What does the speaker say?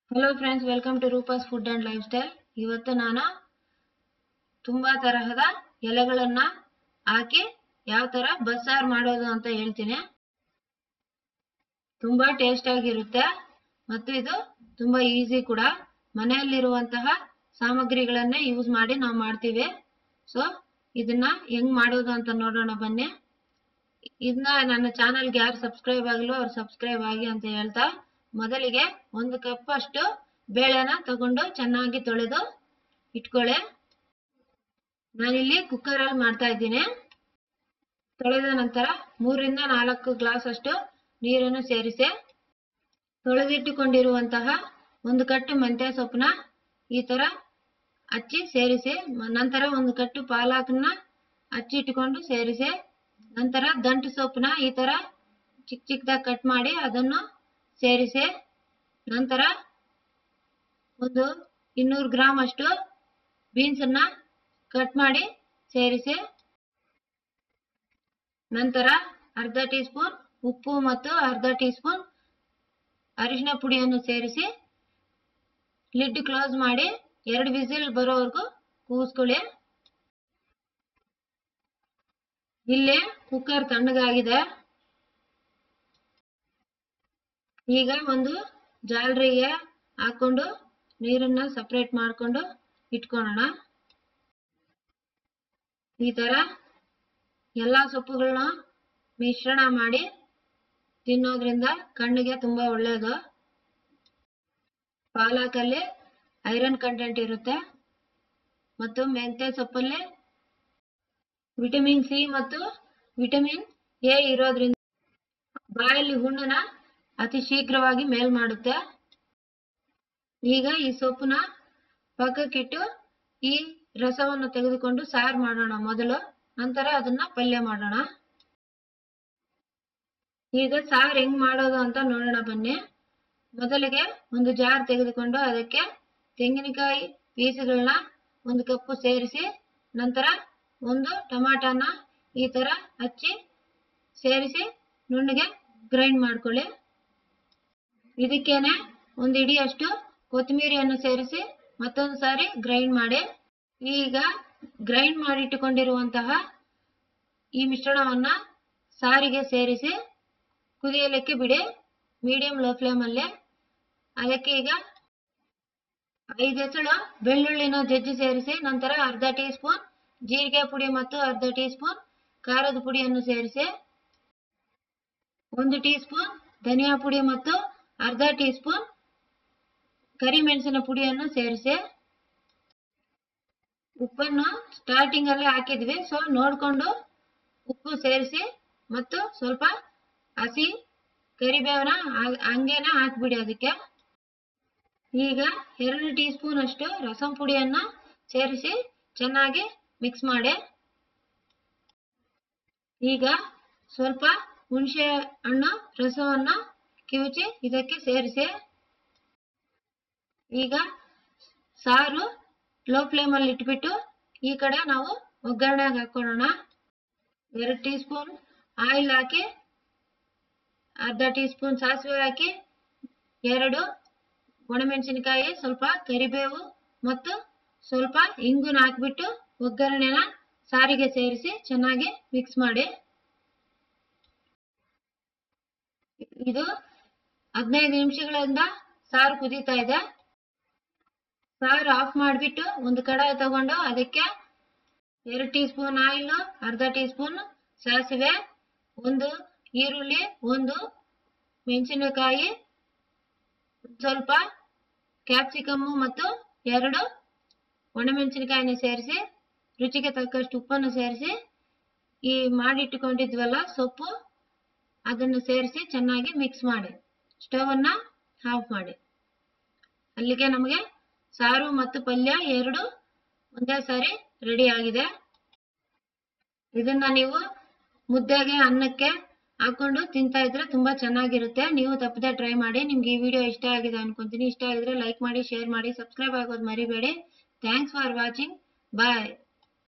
hello friends welcome to Roopa's food and lifestyle ಇವತ್ತು ನಾನು ತುಂಬಾ ತರಹದ ಎಲೆಗಳನ್ನ ಹಾಕಿ ಯಾವ ತರ ಬಸ್ಸಾರು ಮಾಡೋದು ಅಂತ ಹೇಳ್ತೀನಿ ತುಂಬಾ ಟೇಸ್ಟ್ ಆಗಿರುತ್ತೆ ಮತ್ತು ಇದು ತುಂಬಾ ಈಸಿ ಕೂಡ ಮನೆಯಲ್ಲಿರುವಂತಹ ಸಾಮಗ್ರಿಗಳನ್ನೇ ಯೂಸ್ ಮಾಡಿ ನಾವು ಮಾಡ್ತೀವಿ ಸೊ ಇದನ್ನ ಹೆಂಗ್ ಮಾಡೋದು ಅಂತ ನೋಡೋಣ ಬನ್ನಿ ಇದನ್ನ ನನ್ನ ಚಾನಲ್ಗೆ ಯಾರು ಸಬ್ಸ್ಕ್ರೈಬ್ ಆಗಿಲ್ಲ ಅವ್ರು ಸಬ್ಸ್ಕ್ರೈಬ್ ಆಗಿ ಅಂತ ಹೇಳ್ತಾ ಮೊದಲಿಗೆ ಒಂದು ಕಪ್ ಅಷ್ಟು ಬೇಳೆನ ತಗೊಂಡು ಚೆನ್ನಾಗಿ ತೊಳೆದು ಇಟ್ಕೊಳ್ಳಿ ನಾನಿಲ್ಲಿ ಕುಕ್ಕರ್ ಅಲ್ಲಿ ಮಾಡ್ತಾ ಇದ್ದೀನಿ ತೊಳೆದ ನಂತರ ಮೂರಿಂದ ನಾಲ್ಕು ಗ್ಲಾಸ್ ಅಷ್ಟು ನೀರನ್ನು ಸೇರಿಸಿ ತೊಳೆದಿಟ್ಟುಕೊಂಡಿರುವಂತಹ ಒಂದು ಕಟ್ಟು ಮೆಂತ್ಯ ಸೊಪ್ಪನ್ನ ಈ ತರ ಹಚ್ಚಿ ಸೇರಿಸಿ ಮ- ನಂತರ ಒಂದು ಕಟ್ಟು ಪಾಲಕನ್ನ ಹಚ್ಚಿಟ್ಟುಕೊಂಡು ಸೇರಿಸಿ ನಂತರ ದಂಟು ಸೊಪ್ಪನ್ನ ಈ ತರ ಚಿಕ್ಕ ಚಿಕ್ಕದಾಗಿ ಕಟ್ ಮಾಡಿ ಅದನ್ನು ಸೇರಿಸಿ ನಂತರ ಒಂದು ಇನ್ನೂರು ಗ್ರಾಮ್ ಅಷ್ಟು ಬೀನ್ಸ್ ಅನ್ನ ಕಟ್ ಮಾಡಿ ಸೇರಿಸಿ ನಂತರ ಅರ್ಧ ಟೀ ಸ್ಪೂನ್ ಉಪ್ಪು ಮತ್ತು ಅರ್ಧ ಟೀ ಸ್ಪೂನ್ ಅರಿಶಿನ ಪುಡಿಯನ್ನು ಸೇರಿಸಿ ಲಿಡ್ ಕ್ಲೋಸ್ ಮಾಡಿ ಎರಡು ವಿಸಿಲ್ ಬರೋವರೆಗೂ ಕೂಗಿಸ್ಕೊಳ್ಳಿ ಇಲ್ಲಿ ಕುಕ್ಕರ್ ತಣ್ಣಗಾಗಿದೆ ಈಗ ಒಂದು ಜಾಲರಿಗೆ ಹಾಕೊಂಡು ನೀರನ್ನ ಸಪ್ರೇಟ್ ಮಾಡ್ಕೊಂಡು ಇಟ್ಕೊಳ್ಳೋಣ ಈ ತರ ಎಲ್ಲಾ ಸೊಪ್ಪುಗಳನ್ನ ಮಿಶ್ರಣ ಮಾಡಿ ತಿನ್ನೋದ್ರಿಂದ ಕಣ್ಣಿಗೆ ತುಂಬಾ ಒಳ್ಳೆಯದು ಪಾಲಕಲ್ಲಿ ಐರನ್ ಕಂಟೆಂಟ್ ಇರುತ್ತೆ ಮತ್ತು ಮೆಂತ್ಯ ಸೊಪ್ಪಲ್ಲಿ ವಿಟಮಿನ್ ಸಿ ಮತ್ತು ವಿಟಮಿನ್ ಎ ಇರೋದ್ರಿಂದ ಬಾಯಲ್ಲಿ ಹುಣ್ಣನ್ನ ಅತಿ ಶೀಘ್ರವಾಗಿ ಮೇಲ್ ಮಾಡುತ್ತೆ ಈಗ ಈ ಸೊಪ್ಪನ್ನ ಪಕ್ಕಕ್ಕಿಟ್ಟು ಈ ರಸವನ್ನು ತೆಗೆದುಕೊಂಡು ಸಾರು ಮಾಡೋಣ ಮೊದಲು ನಂತರ ಅದನ್ನ ಪಲ್ಯ ಮಾಡೋಣ ಈಗ ಸಾರು ಹೆಂಗ್ ಮಾಡೋದು ಅಂತ ನೋಡೋಣ ಬನ್ನಿ ಮೊದಲಿಗೆ ಒಂದು ಜಾರ್ ತೆಗೆದುಕೊಂಡು ಅದಕ್ಕೆ ತೆಂಗಿನಕಾಯಿ ಪೀಸ್ಗಳನ್ನ ಒಂದು ಕಪ್ಪು ಸೇರಿಸಿ ನಂತರ ಒಂದು ಟಮಾಟನ ಈ ತರ ಹಚ್ಚಿ ಸೇರಿಸಿ ನುಣ್ಣಗೆ ಗ್ರೈಂಡ್ ಮಾಡ್ಕೊಳ್ಳಿ ಇದಕ್ಕೇನೆ ಒಂದು ಇಡಿಯಷ್ಟು ಕೊತ್ತಂಬರಿಯನ್ನು ಸೇರಿಸಿ ಮತ್ತೊಂದು ಸಾರಿ ಗ್ರೈಂಡ್ ಮಾಡಿ ಈಗ ಗ್ರೈಂಡ್ ಮಾಡಿಟ್ಟುಕೊಂಡಿರುವಂತಹ ಈ ಮಿಶ್ರಣವನ್ನ ಸಾರಿಗೆ ಸೇರಿಸಿ ಕುದಿಯಲಿಕ್ಕೆ ಬಿಡಿ ಮೀಡಿಯಂ ಲೋ ಫ್ಲೇಮ್ ಅಲ್ಲಿ ಅದಕ್ಕೆ ಈಗ ಐದು ಎಸಳು ಬೆಳ್ಳುಳ್ಳಿನ ಜಜ್ಜಿ ಸೇರಿಸಿ ನಂತರ ಅರ್ಧ ಟೀ ಸ್ಪೂನ್ ಜೀರಿಗೆ ಪುಡಿ ಮತ್ತು ಅರ್ಧ ಟೀ ಸ್ಪೂನ್ ಖಾರದ ಪುಡಿಯನ್ನು ಸೇರಿಸಿ ಒಂದು ಟೀ ಸ್ಪೂನ್ ಧನಿಯಾ ಪುಡಿ ಮತ್ತು ಅರ್ಧ ಟೀ ಸ್ಪೂನ್ ಕರಿಮೆಣಸಿನ ಪುಡಿಯನ್ನು ಸೇರಿಸಿ ಉಪ್ಪನ್ನು ಸ್ಟಾರ್ಟಿಂಗ್ ಅಲ್ಲಿ ಹಾಕಿದ್ವಿ ಸೊ ನೋಡ್ಕೊಂಡು ಉಪ್ಪು ಸೇರಿಸಿ ಮತ್ತು ಸ್ವಲ್ಪ ಹಸಿ ಕರಿಬೇವನ ಹಾ- ಹಂಗೇನೆ ಹಾಕ್ಬಿಡಿ ಅದಕ್ಕೆ ಈಗ ಎರಡು ಟೀ ಸ್ಪೂನ್ ಅಷ್ಟು ರಸಂ ಪುಡಿಯನ್ನ ಸೇರಿಸಿ ಚೆನ್ನಾಗಿ ಮಿಕ್ಸ್ ಮಾಡಿ ಈಗ ಸ್ವಲ್ಪ ಹುಣಸೆ ಹಣ್ಣು ರಸವನ್ನ ಕಿವುಚಿ ಇದಕ್ಕೆ ಸೇರಿಸಿ ಈಗ ಸಾರು ಲೋ ಫ್ಲೇಮ್ ಅಲ್ಲಿ ಇಟ್ಬಿಟ್ಟು ಈ ಕಡೆ ನಾವು ಒಗ್ಗರಣೆಗೆ ಹಾಕೊಳ್ಳೋಣ ಎರಡು ಟೀ ಸ್ಪೂನ್ ಆಯಿಲ್ ಹಾಕಿ ಅರ್ಧ ಟೀ ಸ್ಪೂನ್ ಸಾಸಿವೆ ಹಾಕಿ ಎರಡು ಒಣಮೆಣಸಿನಕಾಯಿ ಸ್ವಲ್ಪ ಕರಿಬೇವು ಮತ್ತು ಸ್ವಲ್ಪ ಇಂಗುನ ಹಾಕ್ಬಿಟ್ಟು ಒಗ್ಗರಣೆನ ಸಾರಿಗೆ ಸೇರಿಸಿ ಚೆನ್ನಾಗಿ ಮಿಕ್ಸ್ ಮಾಡಿ ಇದು ಹದಿನೈದು ನಿಮಿಷಗಳಿಂದ ಸಾರು ಕುದೀತಾ ಇದೆ ಸಾರು ಆಫ್ ಮಾಡಿಬಿಟ್ಟು ಒಂದು ಕಡಾಯಿ ತಗೊಂಡು ಅದಕ್ಕೆ ಎರಡು ಟೀ ಸ್ಪೂನ್ ಆಯಿಲ್ ಅರ್ಧ ಟೀ ಸ್ಪೂನ್ ಸಾಸಿವೆ ಒಂದು ಈರುಳ್ಳಿ ಒಂದು ಮೆಣಸಿನಕಾಯಿ ಸ್ವಲ್ಪ ಕ್ಯಾಪ್ಸಿಕಮ್ಮು ಮತ್ತು ಎರಡು ಒಣಮೆಣಸಿನಕಾಯಿನ ಸೇರಿಸಿ ರುಚಿಗೆ ತಕ್ಕಷ್ಟು ಉಪ್ಪನ್ನು ಸೇರಿಸಿ ಈ ಮಾಡಿಟ್ಟುಕೊಂಡಿದ್ವಲ್ಲ ಸೊಪ್ಪು ಅದನ್ನು ಸೇರಿಸಿ ಚೆನ್ನಾಗಿ ಮಿಕ್ಸ್ ಮಾಡಿ ಸ್ಟವ್ ಅನ್ನ ಆಫ್ ಮಾಡಿ ಅಲ್ಲಿಗೆ ನಮಗೆ ಸಾರು ಮತ್ತು ಪಲ್ಯ ಎರಡು ಒಂದೇ ಸಾರಿ ರೆಡಿ ಆಗಿದೆ ಇದನ್ನ ನೀವು ಮುದ್ದೆಗೆ ಅನ್ನಕ್ಕೆ ಹಾಕೊಂಡು ತಿಂತಾ ಇದ್ರೆ ತುಂಬಾ ಚೆನ್ನಾಗಿರುತ್ತೆ ನೀವು ತಪ್ಪದೆ ಟ್ರೈ ಮಾಡಿ ನಿಮ್ಗೆ ಈ ವಿಡಿಯೋ ಇಷ್ಟ ಆಗಿದೆ ಅನ್ಕೊಂತೀನಿ ಇಷ್ಟ ಆಗಿದ್ರೆ ಲೈಕ್ ಮಾಡಿ ಶೇರ್ ಮಾಡಿ ಸಬ್ಸ್ಕ್ರೈಬ್ ಆಗೋದು ಮರಿಬೇಡಿ ಥ್ಯಾಂಕ್ಸ್ ಫಾರ್ ವಾಚಿಂಗ್ ಬಾಯ್